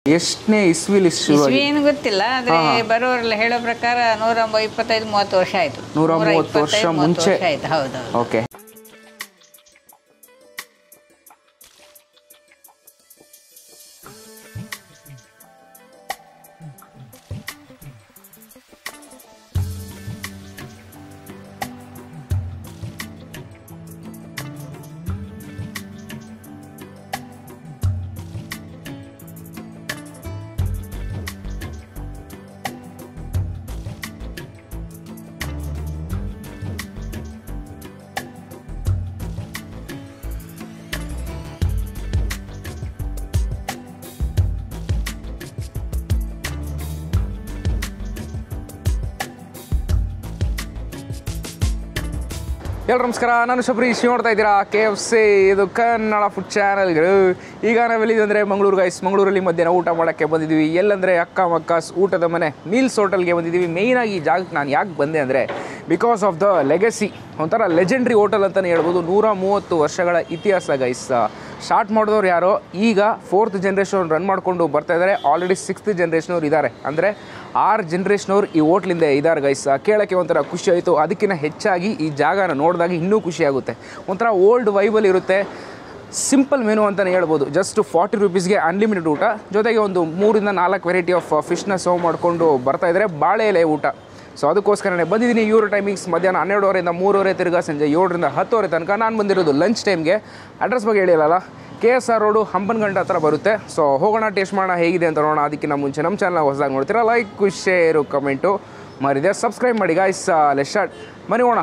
ಎಷ್ಟನೇ ಇಸ್ವಿಲಿ ಶುರು ಇಸ್ವಿ ಏನು ಗೊತ್ತಿಲ್ಲ ಆದ್ರೆ ಬರೋರೆಲ್ಲ ಹೇಳೋ ಪ್ರಕಾರ ನೂರ ಇಪ್ಪತ್ತೈದು ಮೂವತ್ತು ವರ್ಷ ಆಯ್ತು ನೂರ ನೂರ ಮೂವತ್ತು ವರ್ಷ ಇಪ್ಪತ್ತೈದು, ಮೂವತ್ತು ಮುಂಚೆ. ವರ್ಷ ಆಯ್ತು ಹೌದೌದು ಓಕೆ ಎಲ್ರು ನಮಸ್ಕಾರ ನಾನು ಶಬರೀಶ್ ನೋಡ್ತಾ ಇದ್ದೀರಾ ಕೆ ಎಫ್ ಸಿ ಇದು ಕನ್ನಡ ಫುಡ್ ಚಾನಲ್ಗಳು ಈಗ ನಾವೆಲ್ಲಿದ್ದೀವಿ ಅಂದರೆ ಮಂಗಳೂರು ಗೈಸ್ ಮಂಗಳೂರಲ್ಲಿ ಮಧ್ಯಾಹ್ನ ಊಟ ಮಾಡೋಕ್ಕೆ ಬಂದಿದ್ದೀವಿ ಎಲ್ಲಂದರೆ ಅಕ್ಕ ಮಕ್ಕಸ್ ಊಟದ ಮನೆ ಮೀಲ್ಸ್ ಹೋಟೆಲ್ಗೆ ಬಂದಿದ್ದೀವಿ ಮೇಯ್ನಾಗಿ ಈ ಜಾಗಕ್ಕೆ ನಾನು ಯಾಕೆ ಬಂದೆ ಅಂದರೆ ಬಿಕಾಸ್ ಆಫ್ ದ ಲೆಗಸಿ ಒಂಥರ ಲೆಜೆಂಡ್ರಿ ಹೋಟೆಲ್ ಅಂತಲೇ ಹೇಳ್ಬೋದು ನೂರ ಮೂವತ್ತು ವರ್ಷಗಳ ಇತಿಹಾಸ ಗೈಸ್ ಸ್ಟಾರ್ಟ್ ಮಾಡಿದವ್ರು ಯಾರೋ ಈಗ ಫೋರ್ತ್ ಜನ್ರೇಷನ್ ರನ್ ಮಾಡಿಕೊಂಡು ಬರ್ತಾ ಇದ್ದಾರೆ ಆಲ್ರೆಡಿ ಸಿಕ್ಸ್ತ್ ಜನ್ರೇಷನವ್ರು ಇದ್ದಾರೆ ಅಂದರೆ ಆರು ಜನ್ರೇಷನವ್ರು ಈ ಹೋಟ್ಲಿಂದ ಇದ್ದಾರೆ ಗೈಸ್ ಕೇಳೋಕ್ಕೆ ಒಂಥರ ಖುಷಿ ಆಯಿತು ಅದಕ್ಕಿಂತ ಹೆಚ್ಚಾಗಿ ಈ ಜಾಗನ ನೋಡಿದಾಗ ಇನ್ನೂ ಖುಷಿ ಆಗುತ್ತೆ ಒಂಥರ ಓಲ್ಡ್ ವೈಬಲ್ ಇರುತ್ತೆ ಸಿಂಪಲ್ ಮೆನು ಅಂತಲೇ ಹೇಳ್ಬೋದು ಜಸ್ಟ್ ಫಾರ್ಟಿ ರುಪೀಸ್ಗೆ ಅನ್ಲಿಮಿಟೆಡ್ ಊಟ ಜೊತೆಗೆ ಒಂದು ಮೂರಿಂದ ನಾಲ್ಕು ವೆರೈಟಿ ಆಫ್ ಫಿಶ್ನ ಸರ್ವ್ ಮಾಡಿಕೊಂಡು ಬರ್ತಾ ಇದ್ದಾರೆ ಬಾಳೆ ಎಲೆ ಊಟ ಸೊ ಅದಕ್ಕೋಸ್ಕರನೇ ಬಂದಿದ್ದೀನಿ ಇವ್ರ ಟೈಮಿಂಗ್ಸ್ ಮಧ್ಯಾಹ್ನ ಹನ್ನೆರಡುವರೆಯಿಂದ ಮೂರುವರೆ ತಿರ್ಗಾ ಸಂಜೆ ಏಳರಿಂದ ಹತ್ತುವರೆ ತನಕ ನಾನು ಬಂದಿರೋದು ಲಂಚ್ ಟೈಮ್ಗೆ ಅಡ್ರೆಸ್ ಬಗ್ಗೆ ಹೇಳಿಲ್ಲಲ್ಲ ಕೆ ಎಸ್ ಆರ್ ರೋಡು ಹಂಪನಗಂಡ ಹತ್ರ ಬರುತ್ತೆ ಸೊ ಹೋಗೋಣ ಟೇಸ್ಟ್ ಮಾಡೋಣ ಹೇಗಿದೆ ಅಂತ ನೋಡೋಣ ಅದಕ್ಕಿಂತ ಮುಂಚೆ ನಮ್ಮ ಚಾನಲ್ ಹೊಸದಾಗಿ ನೋಡ್ತೀರಾ ಲೈಕ್ ಶೇರು ಕಮೆಂಟು ಮರಿದೆ ಸಬ್ಸ್ಕ್ರೈಬ್ ಮಾಡಿ ಗಾಯ್ಸ್ ಲೆಸ್ ಸ್ಟಾರ್ಟ್ ಮನೆ ಹೋಗೋಣ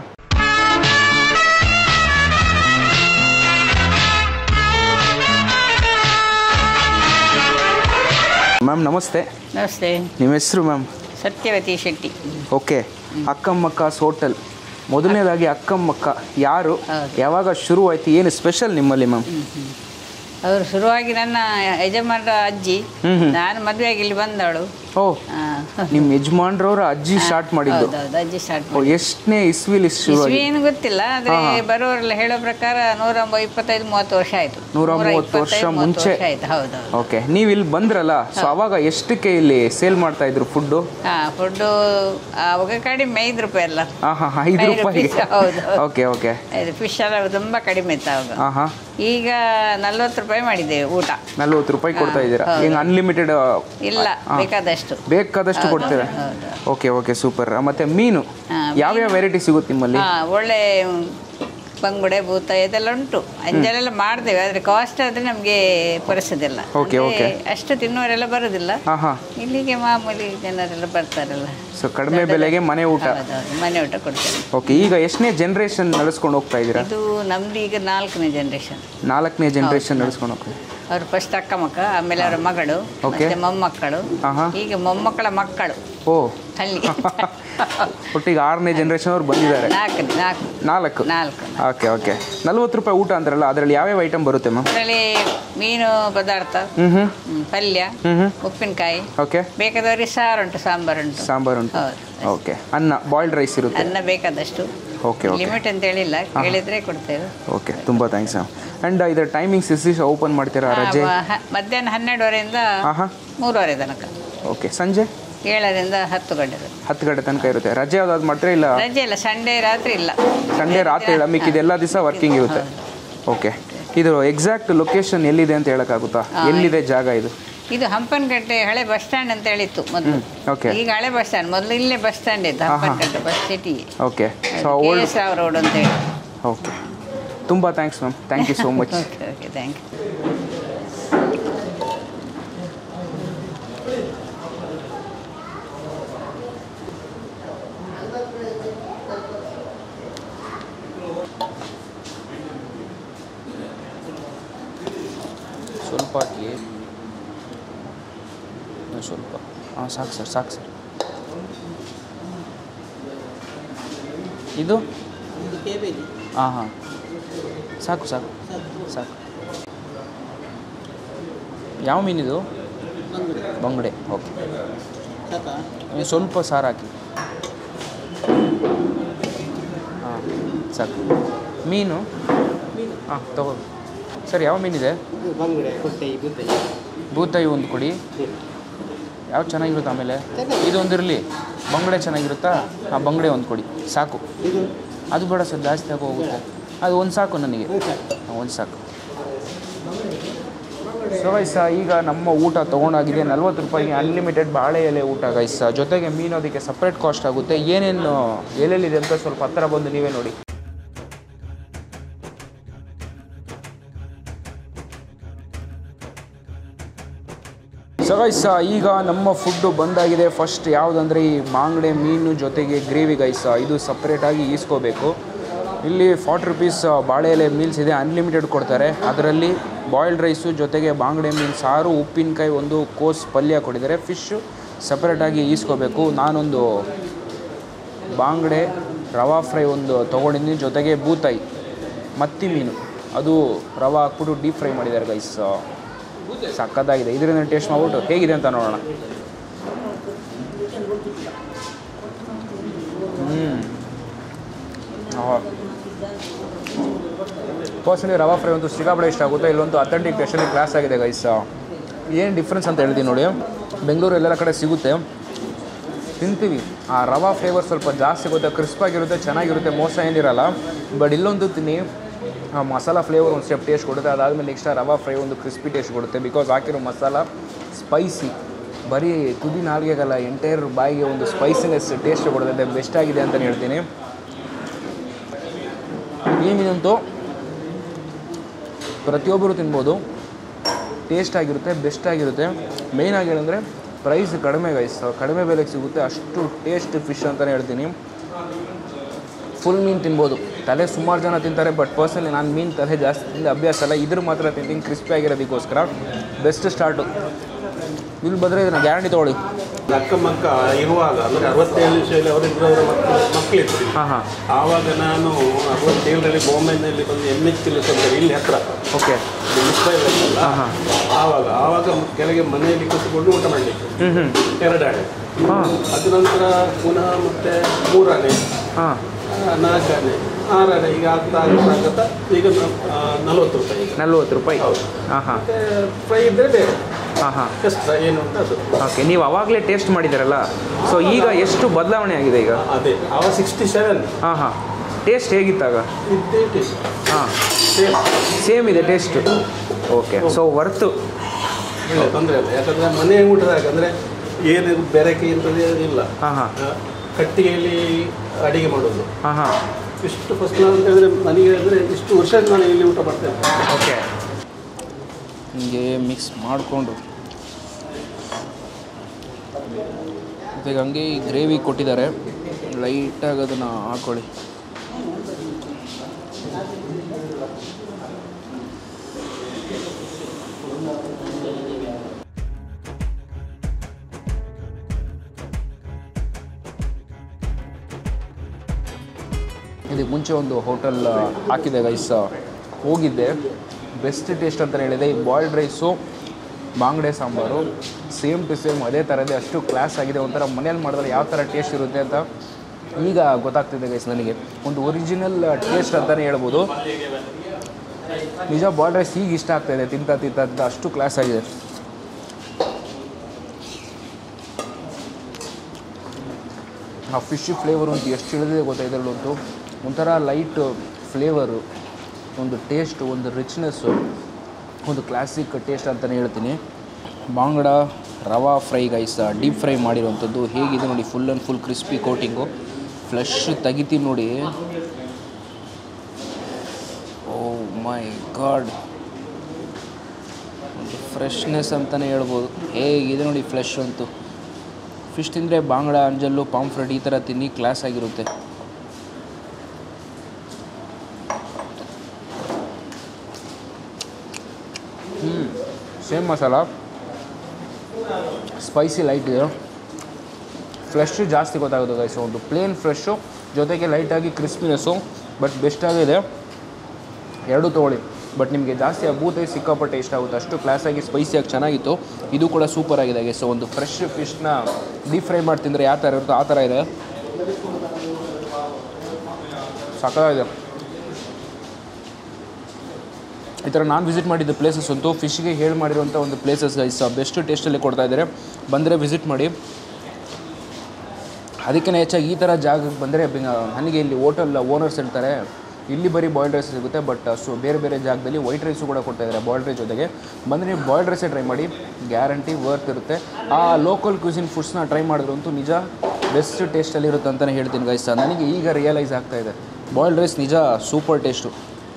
ಮ್ಯಾಮ್ ನಮಸ್ತೆ ನಮಸ್ತೆ ನಿಮ್ಮ ಹೆಸರು ಮ್ಯಾಮ್ ಸತ್ಯವತಿ ಶೆಟ್ಟಿ ಓಕೆ ಅಕ್ಕಮ್ಮಕ್ಕಸ್ ಹೋಟೆಲ್ ಮೊದಲನೇದಾಗಿ ಅಕ್ಕಮ್ಮಕ್ಕ ಯಾರು ಹೌದು. ಯಾವಾಗ ಶುರುವಾಯ್ತು ಏನು ಸ್ಪೆಷಲ್ ನಿಮ್ಮಲ್ಲಿ ಮ್ಯಾಮ್ ಅವರು ಶುರುವಾಗಿ ನನ್ನ ಯಜಮಾನರ ಅಜ್ಜಿ ಹ್ಮ್ ಹ್ಮ್. ನಾನು ಮದುವೆಯಾಗಿ ಇಲ್ಲಿ ಬಂದವಳು ಓ ಆ, ನಿಮ್ಮ ಯಜಮಾನ್ರವ್ರ ಅಜ್ಜಿ ಸ್ಟಾರ್ಟ್ ಮಾಡಿದ್ದು ಹೌದೌದು ಅಜ್ಜಿ ಸ್ಟಾರ್ಟ್ ಓ ಎಷ್ಟನೇ ಇಸ್ವಿಲಿ ಶುರು ಇಸ್ವಿ ಏನು ಗೊತ್ತಿಲ್ಲ ಆದ್ರೆ ಬರೋರೆಲ್ಲ ಹೇಳೋ ಪ್ರಕಾರ ನೂರ ಇಪ್ಪತ್ತೈದು ಮೂವತ್ತು ವರ್ಷ ಆಯ್ತು ನೂರ ಮೂವತ್ತು ವರ್ಷ ಇಪ್ಪತ್ತೈದು, ಮೂವತ್ತು ಮುಂಚೆ. ವರ್ಷ ಆಯ್ತು ಹೌದೌದು ಓಕೆ ನೀವು ಇಲ್ಲಿ ಬಂದ್ರಲ್ಲ ಸೊ ಅವಾಗ ಎಷ್ಟಕ್ಕೆ ಇಲ್ಲಿ ಸೇಲ್ ಮಾಡ್ತಾ ಇದ್ರು ಫುಡ್ಡು ಹಾ ಫುಡ್ಡು ಅವಾಗ ಕಡಿಮೆ ಐದು ರೂಪಾಯಿ ಅಲ್ಲ ಹಾಂ ಹಾಂ ಐದು ಐದು ರೂಪಾಯಿಗೆ rupees, ಹೌದು. ಓಕೆ ಓಕೆ ಇದು ಫಿಶ್ ಎಲ್ಲ ತುಂಬಾ ಕಡಿಮೆ ಇತ್ತು ಅವಾಗ ಹಾಂ ಹಾಂ ಈಗ ನಲ್ವತ್ತು ರೂಪಾಯಿ ಮಾಡಿದ್ದೇವೆ ಊಟ ನಲ್ವತ್ತು ರೂಪಾಯಿ ಕೊಡ್ತಾ ಇದ್ದೀರಾ ಹೌದು. ಹಿಂಗೆ ಅನ್ಲಿಮಿಟೆಡ್ ಇಲ್ಲ ಬೇಕಾದಷ್ಟು ಬೇಕಾದಷ್ಟು ಕೊಡ್ತೇವೆ ಹೌದು. ಓಕೆ ಓಕೆ ಸೂಪರ್ ಮತ್ತೆ ಮೀನು ಹಾ, ಯಾವ್ಯಾವ ವೆರೈಟಿ ಸಿಗುತ್ತೆ ನಿಮ್ಮಲ್ಲಿ ಹಾ ಒಳ್ಳೆ ಬಂಗುಡೆ ಭೂತ ಇದೆಲ್ಲ ಉಂಟು ಅಂಜಲೆಲ್ಲ ಮಾಡ್ತೇವೆ ಆದ್ರೆ ಕಾಸ್ಟ್ ಆದ್ರೆ ನಮ್ಗೆ ಪುರಸೋದಿಲ್ಲ Okay, ಅಂದ್ರೆ okay. ಅಷ್ಟು ತಿನ್ನುವರೆಲ್ಲ ಬರುದಿಲ್ಲ ಹಾಂ ಹಾಂ ಇಲ್ಲಿಗೆ ಮಾಮೂಲಿ ಜನರೆಲ್ಲ ಬರ್ತಾರಲ್ಲ ಸೊ ಕಡಿಮೆ ಬೆಲೆಗೆ ಮನೆ ಊಟ ಹೌದೌದು ಮನೆ ಊಟ ಕೊಡ್ತೇವೆ ಓಕೆ ಈಗ ಎಷ್ಟನೇ ಜನ್ರೇಷನ್ ನಡೆಸ್ಕೊಂಡು ಹೋಗ್ತಾ ಇದ್ದೀರಾ ಇದು ನಮ್ದು ಈಗ ನಾಲ್ಕನೇ ಜನರೇಷನ್ ನಾಲ್ಕನೇ ಜನ್ರೇಷನ್ ನಡೆಸ್ಕೊಂಡು ಹೋಗ್ತಾ ಅವ್ರು ಫಸ್ಟ್ ಅಕ್ಕ ಮಕ್ಕ ಆಮೇಲೆ ಅವರ ಮಗಳು Okay. ಮತ್ತೆ ಮೊಮ್ಮಕ್ಕಳು ಆಹಾ. ಈಗ ಮೊಮ್ಮಕ್ಕಳ ಮಕ್ಕಳು ಓ ಅಲ್ಲಿ ಒಟ್ಟಿಗೆ ಆರನೇ ಜನ್ರೇಷನ್ ಅವ್ರು ಬಂದಿದ್ದಾರೆ ನಾಲ್ಕು ನಾಲ್ಕು ನಾಲ್ಕು ನಾಲ್ಕು ಓಕೆ ಓಕೆ ನಲ್ವತ್ತು ರೂಪಾಯಿ ಊಟ ಅಂದ್ರಲ್ಲ ಅದರಲ್ಲಿ ಯಾವ್ಯಾವ ಐಟಮ್ ಬರುತ್ತೆ ಮ್ಯಾಮ್ ಅದರಲ್ಲಿ ಮೀನು ಪದಾರ್ಥ ಹ್ಞೂ ಹ್ಞೂ ಹ್ಮ್, ಪಲ್ಯ ಹ್ಞೂ ಹ್ಞೂ ಉಪ್ಪಿನಕಾಯಿ ಓಕೆ ಬೇಕಾದವರಿಗೆ ಸಾರು ಉಂಟು ಸಾಂಬಾರು ಉಂಟು ಸಾಂಬಾರು ಉಂಟು ಹೌದು ಓಕೆ ಅನ್ನ ಬಾಯ್ಲ್ಡ್ ರೈಸ್ ಇರುತ್ತೆ ಅನ್ನ ಬೇಕಾದಷ್ಟು ಓಕೆ ಓಕೆ ಲಿಮಿಟ್ ಅಂತ ಹೇಳಿಲ್ಲ ಕೇಳಿದ್ರೆ ಕೊಡ್ತೇವೆ ಓಕೆ ತುಂಬ ಥ್ಯಾಂಕ್ಸ್ ಮ್ಯಾಮ್ ಆ್ಯಂಡ್ ಇದರ ಟೈಮಿಂಗ್ಸ್ ಎಷ್ಟು ಓಪನ್ ಮಾಡ್ತೀರಾ ರಜೆ ಆ, ಹ- ಮಧ್ಯಾಹ್ನ ಹನ್ನೆರಡುವರೆಯಿಂದ ಹಾಂ ಹಾಂ ಮೂರುವರೆ ತನಕ ಓಕೆ ಸಂಜೆ ಏಳರಿಂದ ಹತ್ತು ಗಂಟೆ ತನಕ. ಹತ್ತು ಗಂಟೆ ತನಕ ಇರುತ್ತೆ ರಜೆ ಯಾವ್ದಾದ್ರು ಮಾಡ್ತೀರಾ ಇಲ್ಲ ರಜೆ ಇಲ್ಲ ಸಂಡೇ ರಾತ್ರಿ ಇಲ್ಲ ಸಂಡೇ ರಾತ್ರಿ ಇಲ್ಲ ಮಿಕ್ಕಿದ ಎಲ್ಲ ದಿವಸ ವರ್ಕಿಂಗ್ ಇರುತ್ತೆ ಓಕೆ ಇದು ಎಕ್ಸಾಕ್ಟ್ ಲೊಕೇಶನ್ ಎಲ್ಲಿದೆ ಅಂತ ಹೇಳೋಕ್ಕಾಗುತ್ತಾ ಎಲ್ಲಿದೆ ಜಾಗ ಇದು ಇದು ಹಂಪನಕಟ್ಟೆ ಹಳೆ ಬಸ್ ಸ್ಟ್ಯಾಂಡ್ ಅಂತ ಹೇಳಿತ್ತು ಮೊದಲು ಓಕೆ ಈಗ ಹಳೆ ಬಸ್ ಸ್ಟ್ಯಾಂಡ್ ಮೊದಲು ಇಲ್ಲೇ ಬಸ್ ಸ್ಟ್ಯಾಂಡ್ ಇತ್ತು Hampankatta bus city okay so K old S Rao road ಅಂತ ಹೇಳಿ ಓಕೆ ತುಂಬ thanks ma'am thank you so much okay okay thank you ಸ್ವಲ್ಪ ಹಾಕಿ ಸ್ವಲ್ಪ ಹಾಂ ಸಾಕು ಸರ್ ಸಾಕು ಸರ್ ಇದು ಹಾಂ ಹಾಂ ಸಾಕು ಸಾಕು ಸಾಕು ಯಾವ ಮೀನಿದು ಬಂಗುಡೆ ಓಕೆ ನೀವು ಸ್ವಲ್ಪ ಸಾರು ಹಾಕಿ ಹಾಂ ಸಾಕು ಮೀನು ಹಾಂ ತಗೋ ಸರ್ ಯಾವ ಮೀನಿದೆ ಬೂತಾಯಿ ಒಂದು ಕೊಡಿ ಯಾವ್ದು ಚೆನ್ನಾಗಿರುತ್ತೆ ಆಮೇಲೆ ಇದೊಂದಿರಲಿ ಬಂಗಡೆ ಚೆನ್ನಾಗಿರುತ್ತಾ ಆ ಬಂಗಡೆ ಒಂದು ಕೊಡಿ ಸಾಕು ಇದು ಅದು ಬೇಡ ಸರ್ ಜಾಸ್ತಿ ಆಗಿ ಹೋಗುತ್ತೆ ಅದು ಒಂದು ಸಾಕು ನನಗೆ ಒಂದು ಸಾಕು ಸೊ ಗೈಸ ಈಗ ನಮ್ಮ ಊಟ ತೊಗೊಂಡಾಗಿದೆ ನಲ್ವತ್ತು ರೂಪಾಯಿಗೆ ಅನ್ಲಿಮಿಟೆಡ್ ಬಾಳೆ ಎಲೆ ಊಟ ಗೈಸ ಜೊತೆಗೆ ಮೀನು ಅದಕ್ಕೆ ಸಪ್ರೇಟ್ ಕಾಸ್ಟ್ ಆಗುತ್ತೆ ಏನೇನು ಎಲ್ಲೆಲ್ಲಿದೆ ಅಂತ ಸ್ವಲ್ಪ ಹತ್ತಿರ ಬಂದು ನೀವೇ ನೋಡಿ ಸೊ ಗೈಸ ಈಗ ನಮ್ಮ ಫುಡ್ಡು ಬಂದಾಗಿದೆ ಫಸ್ಟ್ ಯಾವುದಂದ್ರೆ ಈ ಮಾಂಗಡೆ ಮೀನು ಜೊತೆಗೆ ಗ್ರೇವಿ ಗೈಸ ಇದು ಸಪ್ರೇಟಾಗಿ ಈಸ್ಕೋಬೇಕು ಇಲ್ಲಿ ಫಾರ್ಟಿ ರುಪೀಸ್ ಬಾಳೆ ಎಲೆ ಮೀಲ್ಸ್ ಇದೆ ಅನ್ಲಿಮಿಟೆಡ್ ಕೊಡ್ತಾರೆ ಅದರಲ್ಲಿ ಬಾಯ್ಲ್ಡ್ ರೈಸು ಜೊತೆಗೆ ಬಾಂಗಡೆ ಮೀನು ಸಾರು ಉಪ್ಪಿನಕಾಯಿ ಒಂದು ಕೋಸ್ ಪಲ್ಯ ಕೊಟ್ಟಿದ್ದಾರೆ ಫಿಶ್ಶು ಸಪ್ರೇಟಾಗಿ ಈಸ್ಕೋಬೇಕು ನಾನೊಂದು ಬಾಂಗಡೆ ರವಾ ಫ್ರೈ ಒಂದು ತೊಗೊಂಡಿದ್ದೀನಿ ಜೊತೆಗೆ ಬೂತಾಯಿ ಮತ್ತಿ ಮೀನು ಅದು ರವಾ ಹಾಕ್ಬಿಟ್ಟು ಡೀಪ್ ಫ್ರೈ ಮಾಡಿದ್ದಾರೆ ಗೈಸ್ ಸಕ್ಕತ್ತಾಗಿದೆ ಇದರಿಂದ ಟೇಸ್ಟ್ ಮಾಡ್ಬಿಟ್ಟು ಹೇಗಿದೆ ಅಂತ ನೋಡೋಣ ಪರ್ಸನಲಿ ರವಾ ಫ್ರೈ ಒಂದು ಸಿಕ್ಕಾಪಟ್ಟೆ ಇಷ್ಟ ಆಗುತ್ತೆ ಇಲ್ಲೊಂದು ಅಥೆಂಟಿಕ್ ಟೇಸ್ಟಲ್ಲಿ ಕ್ಲಾಸ್ ಆಗಿದೆ ಗೈಸ್ ಏನು ಡಿಫ್ರೆನ್ಸ್ ಅಂತ ಹೇಳ್ತೀನಿ ನೋಡಿ ಬೆಂಗಳೂರು ಎಲ್ಲರ ಕಡೆ ಸಿಗುತ್ತೆ ತಿಂತೀವಿ ಆ ರವಾ ಫ್ಲೇವರ್ ಸ್ವಲ್ಪ ಜಾಸ್ತಿ ಸಿಗುತ್ತೆ ಕ್ರಿಸ್ಪಾಗಿರುತ್ತೆ ಚೆನ್ನಾಗಿರುತ್ತೆ ಮೋಸ ಏನಿರಲ್ಲ ಬಟ್ ಇಲ್ಲೊಂದು ತಿನ್ನಿ ಆ ಮಸಾಲ ಫ್ಲೇವರ್ ಒಂದು ಸ್ಟೆಪ್ ಟೇಸ್ಟ್ ಕೊಡುತ್ತೆ ಅದಾದಮೇಲೆ ನೆಕ್ಸ್ಟ್ ರವಾ ಫ್ರೈ ಒಂದು ಕ್ರಿಸ್ಪಿ ಟೇಸ್ಟ್ ಕೊಡುತ್ತೆ ಬಿಕಾಸ್ ಹಾಕಿರೋ ಮಸಾಲ ಸ್ಪೈಸಿ ಬರೀ ತುದಿ ನಾಲ್ಗೆಗಲ್ಲ ಎಂಟೈರ್ ಬಾಯಿಗೆ ಒಂದು ಸ್ಪೈಸಿನೆಸ್ ಟೇಸ್ಟ್ ಕೊಡುತ್ತೆ ಬೆಸ್ಟ್ ಆಗಿದೆ ಅಂತಲೇ ಹೇಳ್ತೀನಿ ಈ ಮೀನಂತೂ ಪ್ರತಿಯೊಬ್ಬರು ತಿನ್ಬೋದು ಟೇಸ್ಟ್ ಆಗಿರುತ್ತೆ ಬೆಸ್ಟ್ ಆಗಿರುತ್ತೆ ಮೇಯ್ನ್ ಆಗಿ ಏನಂದರೆ ಪ್ರೈಸ್ ಕಡಿಮೆ ಗೈಸ್ ಕಡಿಮೆ ಬೆಲೆಗೆ ಸಿಗುತ್ತೆ ಅಷ್ಟು ಟೇಸ್ಟ್ ಫಿಶ್ ಅಂತಲೇ ಹೇಳ್ತೀನಿ ಫುಲ್ ಮೀನು ತಿನ್ಬೋದು ತಲೆ ಸುಮಾರು ಜನ ತಿಂತಾರೆ ಬಟ್ ಪರ್ಸನಲಿ ನಾನು ಮೀನು ತಲೆ ಜಾಸ್ತಿ ತಿಂದ ಅಭ್ಯಾಸ ಅಲ್ಲ ಇದ್ರ ಮಾತ್ರ ತಿಂತೀನಿ ಕ್ರಿಸ್ಪಿ ಆಗಿರೋದಕ್ಕೋಸ್ಕರ ಬೆಸ್ಟ್ ಸ್ಟಾರ್ಟು ಇಲ್ಲಿ ಬಂದರೆ ಇದನ್ನು ಗ್ಯಾರಂಟಿ ತೊಗೊಳ್ಳಿ ಅಕ್ಕ ಮಕ್ಕ ಇರುವಾಗ ಅಂದರೆ ಅರವತ್ತೇಳು ವಿಷಯದಲ್ಲಿ ಅವರಿಬ್ಬರು ಅವರ ಮಕ್ಕಳು ಮಕ್ಕಳಿದ್ರು ಹಾಂ ಹಾಂ ಆವಾಗ ನಾನು ಅರವತ್ತೇಳರಲ್ಲಿ ಬಾಂಬೆನಲ್ಲಿ ಬಂದು ಎಮ್ ಎಚ್ ಪಿಲಿಸ್ ಅಂತ ಇಲ್ಲಿ ಹತ್ರ ಓಕೆ ಮುಸ್ತಾಯಿಲ್ಲ ಹಾಂ ಹಾಂ ಆವಾಗ ಆವಾಗ ಕೆಳಗೆ ಮನೆಯಲ್ಲಿ ಕೂತ್ಕೊಂಡು ಊಟ ಮಾಡಲಿಕ್ಕೆ ಹ್ಞೂ ಹ್ಞೂ ಎರಡಾಣೆ ಹಾಂ ಅದ ನಂತರ ಪುನಃ ಮತ್ತೆ ಮೂರಾಣೆ ಹಾಂ ಆ, ನಾಲ್ಕಾಣೆ ಆರಾಣೆ ಈಗ ಆಗ್ತಾ ಆಗ್ತಾ ಆಗ್ತಾ ಈಗ ಆ, ನಲವತ್ತು ರೂಪಾಯಿ ಈಗ ನಲ್ವತ್ತು ರೂಪಾಯಿ ಹೌದು. ಹಾಂ ಹಾಂ ಮತ್ತೆ ಫ್ರೈ ಇದ್ದರೆ ಬೇರೆ ಹಾಂ ಹಾಂ ಕಷ್ಟ ಏನು ಅಂತ ಅದು ಓಕೆ ನೀವು ಅವಾಗಲೇ ಟೇಸ್ಟ್ ಮಾಡಿದ್ದೀರಲ್ಲ ಸೊ ಈಗ ಎಷ್ಟು ಬದಲಾವಣೆ ಆಗಿದೆ ಈಗ ಅದೇ ಅವ ಸಿಕ್ಸ್ಟಿ ಸೆವೆನ್ ಹಾಂ ಹಾಂ ಟೇಸ್ಟ್ ಹೇಗಿತ್ತಾಗ ಇದ್ದೇ ಟೇಸ್ಟ್ ಹಾಂ ಸೇಮ್ ಸೇಮ್ ಇದೆ ಟೇಸ್ಟ್ ಓಕೆ ಸೊ ವರ್ತು ತೊಂದರೆ ಇಲ್ಲ ಯಾಕಂದ್ರೆ ಮನೆ ಊಟದಾಗ ಅಂದರೆ ಏನು ಬೆರಕೆ ಇಂಥದ್ದು ಇಲ್ಲ ಹಾಂ ಹಾಂ ಆ, ಕಟ್ಟಿಗೆಯಲ್ಲಿ ಅಡಿಗೆ ಮಾಡೋದು ಹಾಂ ಹಾಂ ಇಷ್ಟು ಫಸ್ಟ್ ಕ್ಲಾಸ್ ಅಂತ ಹೇಳಿದ್ರೆ ನನಗೆ ಅಂದರೆ ಇಷ್ಟು ವರ್ಷ ನಾನು ಇಲ್ಲಿ ಊಟ ಮಾಡ್ತೇನೆ ಓಕೆ ಹಿಂಗೆ ಮಿಕ್ಸ್ ಮಾಡಿಕೊಂಡು ಈಗ ಹಂಗೆ ಈ ಗ್ರೇವಿ ಕೊಟ್ಟಿದ್ದಾರೆ ಲೈಟಾಗಿ ಅದನ್ನು ಹಾಕ್ಕೊಳ್ಳಿ ಇದಕ್ಕೆ ಮುಂಚೆ ಒಂದು ಹೋಟೆಲ್ ಹಾಕಿದೆ ಗೈಸ್ ಹೋಗಿದ್ದೆ ಬೆಸ್ಟ್ ಟೇಸ್ಟ್ ಅಂತಲೇ ಹೇಳಿದೆ ಈ ಬಾಯ್ಲ್ಡ್ ರೈಸು ಬಾಂಗಡೆ ಸಾಂಬಾರು ಸೇಮ್ ಟು ಸೇಮ್ ಅದೇ ಥರದೇ ಅಷ್ಟು ಕ್ಲಾಸ್ ಆಗಿದೆ ಒಂಥರ ಮನೇಲಿ ಮಾಡಿದ್ರೆ ಯಾವ ಥರ ಟೇಸ್ಟ್ ಇರುತ್ತೆ ಅಂತ ಈಗ ಗೊತ್ತಾಗ್ತಿದೆ ಗೈಸ್ ನನಗೆ ಒಂದು ಒರಿಜಿನಲ್ ಟೇಸ್ಟ್ ಅಂತಲೇ ಹೇಳ್ಬೋದು ನಿಜ ಬಾಯ್ಲ್ಡ್ ರೈಸ್ ಈಗ ಇಷ್ಟ ಆಗ್ತಾಯಿದೆ ತಿಂತ ತಿಂತ ತಿಂತ ಅಷ್ಟು ಕ್ಲಾಸ್ ಆಗಿದೆ ಆ ಫಿಶ್ ಫ್ಲೇವರ್ ಅಂತೂ ಎಷ್ಟು ಇಳಿದಿದೆ ಗೊತ್ತಾ ಇದರಲ್ಲಂತೂ ಒಂಥರ ಲೈಟ್ ಫ್ಲೇವರು ಒಂದು ಟೇಸ್ಟ್ ಒಂದು ರಿಚ್ನೆಸ್ಸು ಒಂದು ಕ್ಲಾಸಿಕ್ ಟೇಸ್ಟ್ ಅಂತಲೇ ಹೇಳ್ತೀನಿ ಬಾಂಗಡ rava fry guys deep fry ಮಾಡಿರುವಂಥದ್ದು ಹೇಗಿದೆ ನೋಡಿ full and full crispy coating flesh ತೆಗಿತೀವಿ ನೋಡಿ ಓ ಮೈ ಗಾಡ್ ಒಂದು ಫ್ರೆಶ್ನೆಸ್ ಅಂತಲೇ ಹೇಳ್ಬೋದು ಹೇಗಿದೆ ನೋಡಿ ಫ್ಲೆಶ್ ಅಂತೂ ಫಿಶ್ ತಿಂದರೆ ಬಾಂಗಡ ಅಂಜಲ್ಲು ಪಾಂಫ್ರೆಟ್ ಈ ಥರ ತಿನ್ನಿ ಕ್ಲಾಸ್ ಆಗಿರುತ್ತೆ ಹ್ಞೂ ಸೇಮ್ ಮಸಾಲ ಸ್ಪೈಸಿ ಲೈಟ್ ಇದೆ ಫ್ರೆಶ್ ಜಾಸ್ತಿ ಗೊತ್ತಾಗುತ್ತೆ ಗೈಸ್ ಒಂದು ಪ್ಲೇನ್ ಫ್ರೆಶ್ಶು ಜೊತೆಗೆ ಲೈಟಾಗಿ ಕ್ರಿಸ್ಪಿನೆಸ್ಸು ಬಟ್ ಬೆಸ್ಟ್ ಆಗಿದೆ ಎರಡೂ ತೊಗೊಳ್ಳಿ ಬಟ್ ನಿಮಗೆ ಜಾಸ್ತಿ ಆ ಬೂತೆ ಸಿಕ್ಕಾಪಟ್ಟೆ ಇಷ್ಟ ಆಗುತ್ತೆ ಅಷ್ಟು ಕ್ಲಾಸಾಗಿ ಸ್ಪೈಸಿಯಾಗಿ ಚೆನ್ನಾಗಿತ್ತು ಇದು ಕೂಡ ಸೂಪರ್ ಆಗಿದೆ ಸೊ ಒಂದು ಫ್ರೆಶ್ ಫಿಶ್ನ ಡೀಪ್ ಫ್ರೈ ಮಾಡಿ ತಿಂದರೆ ಯಾವ ಥರ ಇರುತ್ತೋ ಆ ಥರ ಇದೆ ಸಕ್ಕತ್ತಾಗಿದೆ ಈ ಥರ ನಾನು ವಿಸಿಟ್ ಮಾಡಿದ್ದ ಪ್ಲೇಸಸ್ ಅಂತೂ ಫಿಶ್ಗೆ ಹೇಳಿ ಮಾಡಿರುವಂಥ ಒಂದು ಪ್ಲೇಸಸ್ ಗೈಸ್ ಬೆಸ್ಟ್ ಟೇಸ್ಟಲ್ಲಿ ಕೊಡ್ತಾ ಇದ್ದಾರೆ ಬಂದರೆ ವಿಸಿಟ್ ಮಾಡಿ ಅದಕ್ಕಿಂತ ಹೆಚ್ಚಾಗಿ ಈ ಥರ ಜಾಗಕ್ಕೆ ಬಂದರೆ ನನಗೆ ಇಲ್ಲಿ ಹೋಟೆಲ್ ಓನರ್ಸ್ ಇರ್ತಾರೆ ಇಲ್ಲಿ ಬರೀ ಬಾಯ್ಲ್ಡ್ ರೈಸ್ ಸಿಗುತ್ತೆ ಬಟ್ ಸೊ ಬೇರೆ ಬೇರೆ ಜಾಗದಲ್ಲಿ ವೈಟ್ ರೈಸು ಕೂಡ ಕೊಡ್ತಾ ಇದ್ದಾರೆ ಬಾಯ್ಲ್ಡ್ ರೈಸ್ ಜೊತೆಗೆ ಬಂದರೆ ನೀವು ಬಾಯ್ಲ್ಡ್ ರೈಸೇ ಟ್ರೈ ಮಾಡಿ ಗ್ಯಾರಂಟಿ ವರ್ತ್ ಇರುತ್ತೆ ಆ ಲೋಕಲ್ ಕ್ಯೂಸಿನ್ ಫುಡ್ಸ್ನ ಟ್ರೈ ಮಾಡಿದ್ರು ಅಂತೂ ನಿಜ ಬೆಸ್ಟ್ ಟೇಸ್ಟಲ್ಲಿ ಇರುತ್ತೆ ಅಂತಲೇ ಹೇಳ್ತೀನಿ ಗೈಸ್ ನನಗೆ ಈಗ ರಿಯಲೈಸ್ ಆಗ್ತಾ ಇದೆ ಬಾಯ್ಲ್ಡ್ ರೈಸ್ ನಿಜ ಸೂಪರ್ ಟೇಸ್ಟು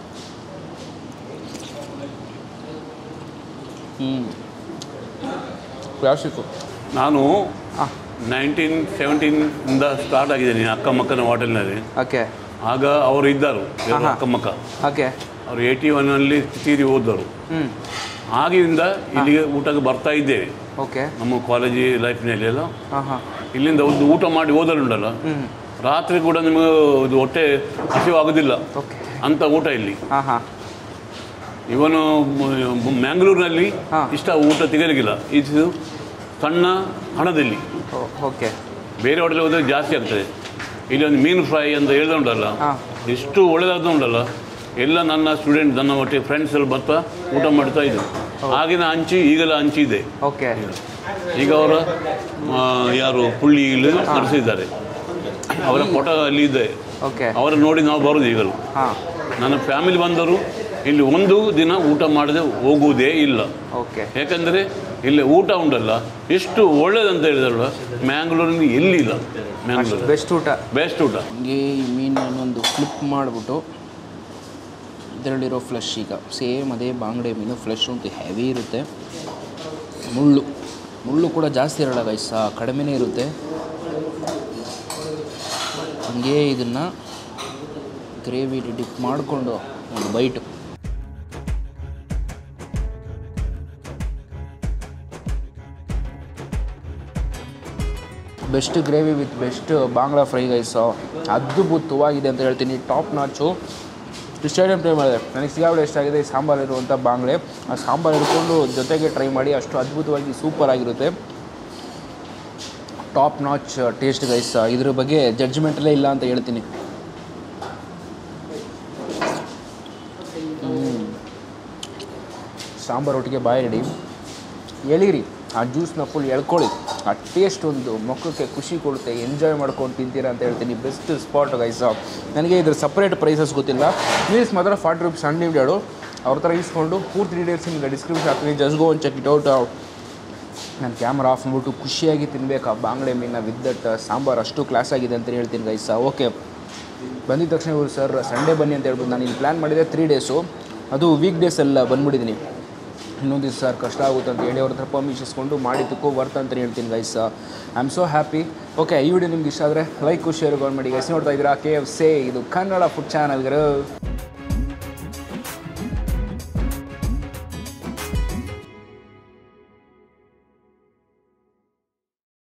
ಹ್ಞೂ ಕ್ಲಾಸಿಕ್ಕು ನಾನು ಹಾಂ ನೈನ್ಟೀನ್ ಸೆವೆಂಟೀನಿಂದ ಸ್ಟಾರ್ಟ್ ಆಗಿದ್ದೀನಿ ಅಕ್ಕ ಮಕ್ಕನ ಹೋಟೆಲ್ನಲ್ಲಿ ಓಕೆ ಆಗ ಅವರು ಇದ್ದರು ಇವರು ಆಹಾ. ಅಕ್ಕ ಮಕ್ಕ ಓಕೆ ಅವರು ಏಯ್ಟಿ ಒನ್ನಲ್ಲಿ ತೀರಿ ಹೋದರು ಹ್ಞೂ ಆಗಿನಿಂದ ಇಲ್ಲಿಗೆ ಊಟಕ್ಕೆ ಬರ್ತಾ ಇದ್ದೇವೆ ಓಕೆ ನಮ್ಮ ಕಾಲೇಜಿ ಲೈಫ್ನಲ್ಲಿ ಎಲ್ಲ ಹಾಂ ಹಾಂ ಇಲ್ಲಿಂದ ಒಂದು ಊಟ ಮಾಡಿ ಹೋದರುಂಟಲ್ಲ ಹ್ಞೂ ರಾತ್ರಿ ಕೂಡ ನಿಮಗೆ ಇದು ಹೊಟ್ಟೆ ಹಸಿವಾಗೋದಿಲ್ಲ ಓಕೆ ಅಂತ ಊಟ ಇಲ್ಲಿ ಹಾಂ ಹಾಂ ಇವನು ಮ- ಮ್ಯಾಂಗ್ಳೂರಿನಲ್ಲಿ ಹಾ. ಇಷ್ಟ ಊಟ ತೆಗಲಿಕ್ಕಿಲ್ಲ ಇದು ಸಣ್ಣ ಹಣದಲ್ಲಿ ಓಕೆ ಬೇರೆ ಹೋಟೆಲ್ ಹೋದರೆ ಜಾಸ್ತಿ ಆಗ್ತದೆ ಇಲ್ಲಿ ಒಂದು ಮೀನು ಫ್ರೈ ಅಂತ ಹೇಳ್ದೆ ಉಂಟಲ್ಲ ಹಾ. ಎಷ್ಟು ಒಳ್ಳೆದಾದ ಉಂಟಲ್ಲ ಎಲ್ಲ ನನ್ನ ಸ್ಟೂಡೆಂಟ್ ನನ್ನ ಒಟ್ಟಿಗೆ ಫ್ರೆಂಡ್ಸ್ ಎಲ್ಲ ಬರ್ತಾ ಊಟ ಮಾಡ್ತಾ ಇದ್ರು ಆಗಿನ ಹಂಚಿ ಈಗಲ ಹಂಚಿ ಇದೆ ಓಕೆ ಈಗ ಅವರ ಆ, ಯಾರು ಪುಳ್ಳಿ ಇಲ್ಲಿ ನಡೆಸಿದ್ದಾರೆ ಅವರ ಫೋಟೋ ಅಲ್ಲಿ ಇದೆ ಓಕೆ ಅವರ ನೋಡಿ ನಾವು ಬರೋದು ಈಗಲೂ ಹಾಂ ನನ್ನ ಫ್ಯಾಮಿಲಿ ಬಂದರು ಇಲ್ಲಿ ಒಂದು ದಿನ ಊಟ ಮಾಡದೆ ಹೋಗುವುದೇ ಇಲ್ಲ ಓಕೆ ಯಾಕಂದರೆ ಇಲ್ಲಿ ಊಟ ಉಂಟಲ್ಲ ಎಷ್ಟು ಒಳ್ಳೇದಂತ ಹೇಳಿದಲ್ಲ ಮ್ಯಾಂಗ್ಳೂರಿನಲ್ಲಿ ಎಲ್ಲಿಲ್ಲ ಮ್ಯಾಂಗ್ಳೂರು ಬೆಸ್ಟ್ ಊಟ ಬೆಸ್ಟ್ ಊಟ ಹಂಗೆ ಈ ಮೀನನ್ನೊಂದು ಫ್ಲಿಪ್ ಮಾಡಿಬಿಟ್ಟು ಇದರಲ್ಲಿರೋ ಫ್ಲೆಶ್ ಈಗ ಸೇಮ್ ಅದೇ ಬಾಂಗಡೆ ಮೀನು ಫ್ಲೆಶ್ ಉಂಟು ಹೆವಿ ಇರುತ್ತೆ ಮುಳ್ಳು ಮುಳ್ಳು ಕೂಡ ಜಾಸ್ತಿ ಇರಲ್ಲ ಗೈಸ್ ಕಡಿಮೆನೇ ಇರುತ್ತೆ ಹಂಗೆ ಇದನ್ನು ಗ್ರೇವಿಲಿ ಡಿಪ್ ಮಾಡಿಕೊಂಡು ಒಂದು bite best gravy with best ಬಾಂಗ್ಲಾ ಫ್ರೈ ರೈಸ್ ಅದ್ಭುತವಾಗಿದೆ ಅಂತ ಹೇಳ್ತೀನಿ ಟಾಪ್ ನಾಚು ಇಷ್ಟು ಐಟಮ್ ಟ್ರೈ ಮಾಡಿದೆ ನನಗೆ ಸಿಗಾಬಳೆ ಇಷ್ಟ ಆಗಿದೆ ಈ ಸಾಂಬಾರು ಇರುವಂಥ ಬಾಂಗ್ಲೆ ಆ ಸಾಂಬಾರು ಹಿಡ್ಕೊಂಡು ಜೊತೆಗೆ ಟ್ರೈ ಮಾಡಿ ಅಷ್ಟು ಅದ್ಭುತವಾಗಿ ಸೂಪರ್ ಆಗಿರುತ್ತೆ ಟಾಪ್ ನಾಚ್ ಟೇಸ್ಟ್ ಗೈಸ್ ಇದ್ರ ಬಗ್ಗೆ ಜಡ್ಜ್ಮೆಂಟಲ್ಲೇ ಇಲ್ಲ ಅಂತ ಹೇಳ್ತೀನಿ ಹ್ಮ್. ಸಾಂಬಾರು ಒಟ್ಟಿಗೆ ಬಾಯಿ ರೆಡಿ ಎಳೀರಿ ಆ ಜ್ಯೂಸ್ನ ಫುಲ್ ಎಳ್ಕೊಳ್ಳಿ ಆ ಟೇಸ್ಟ್ ಒಂದು ಮುಖಕ್ಕೆ ಖುಷಿ ಕೊಡುತ್ತೆ ಎಂಜಾಯ್ ಮಾಡ್ಕೊಂಡು ತಿಂತೀರಾ ಅಂತ ಹೇಳ್ತೀನಿ ಬೆಸ್ಟ್ ಸ್ಪಾಟ್ ಗೈಸ್ ನನಗೆ ಇದ್ರ ಸಪ್ರೇಟ್ ಪ್ರೈಸಸ್ ಗೊತ್ತಿಲ್ಲ ಮೀಲ್ಸ್ ಮಾತ್ರ ಫಾರ್ಟಿ ರುಪೀಸ್ ಅನ್ಲಿಮಿಟೆಡು ಅವ್ರ ಥರ ಇಸ್ಕೊಂಡು ಪೂರ್ತಿ ಡೀಟೇಲ್ಸ್ ನಿಮಗೆ ಡಿಸ್ಕ್ರಿಪ್ಷನ್ ಹಾಕ್ತೀನಿ ಜಸ್ಟ್ ಗೋ ಒಂದು ಚೆಕ್ ಇಟ್ ಔಟ್ ನಾನು ಕ್ಯಾಮ್ರಾ ಆಫ್ ಮಾಡ್ಬಿಟ್ಟು ಖುಷಿಯಾಗಿ ತಿನ್ಬೇಕು ಆ ಬಾಂಗ್ಡೆ ಮೀನ ವಿತ್ ದಟ್ ಸಾಂಬಾರು ಅಷ್ಟು ಕ್ಲಾಸ್ ಆಗಿದೆ ಅಂತ ಹೇಳ್ತೀನಿ ಗೈಸ್ ಓಕೆ ಬಂದಿದ ತಕ್ಷಣ ಇವರು ಸರ್ ಸಂಡೇ ಬನ್ನಿ ಅಂತ ಹೇಳ್ಬೋದು ನಾನು ಇಲ್ಲಿ ಪ್ಲ್ಯಾನ್ ಮಾಡಿದೆ ತ್ರೀ ಡೇಸು ಅದು ವೀಕ್ ಡೇಸ್ ಎಲ್ಲ ಬಂದ್ಬಿಟ್ಟಿದ್ದೀನಿ ಇನ್ನೊಂದು ದಿವಸ ಸರ್ ಕಷ್ಟ ಆಗುತ್ತೆ ಅಂತ ಹೇಳಿ ಅವ್ರ ಹತ್ರ ಪರ್ಮಿಷನ್ ಇಸ್ಕೊಂಡು ಮಾಡಿದ್ದಕ್ಕೂ ವರ್ತ್ ಅಂತ ಹೇಳ್ತೀನಿ guys I am so happy okay ಈ ವಿಡಿಯೋ ನಿಮ್ಗೆ ಇಷ್ಟ ಆದರೆ ಲೈಕ್ ಶೇರ್ ಮಾಡಿ ಗೈಸ್ ನೋಡ್ತಾ ಇದ್ದೀರಾ ಕೆ ಎಫ್ ಸೇ ಇದು ಕನ್ನಡ ಫುಡ್ ಚಾನಲ್ಗರು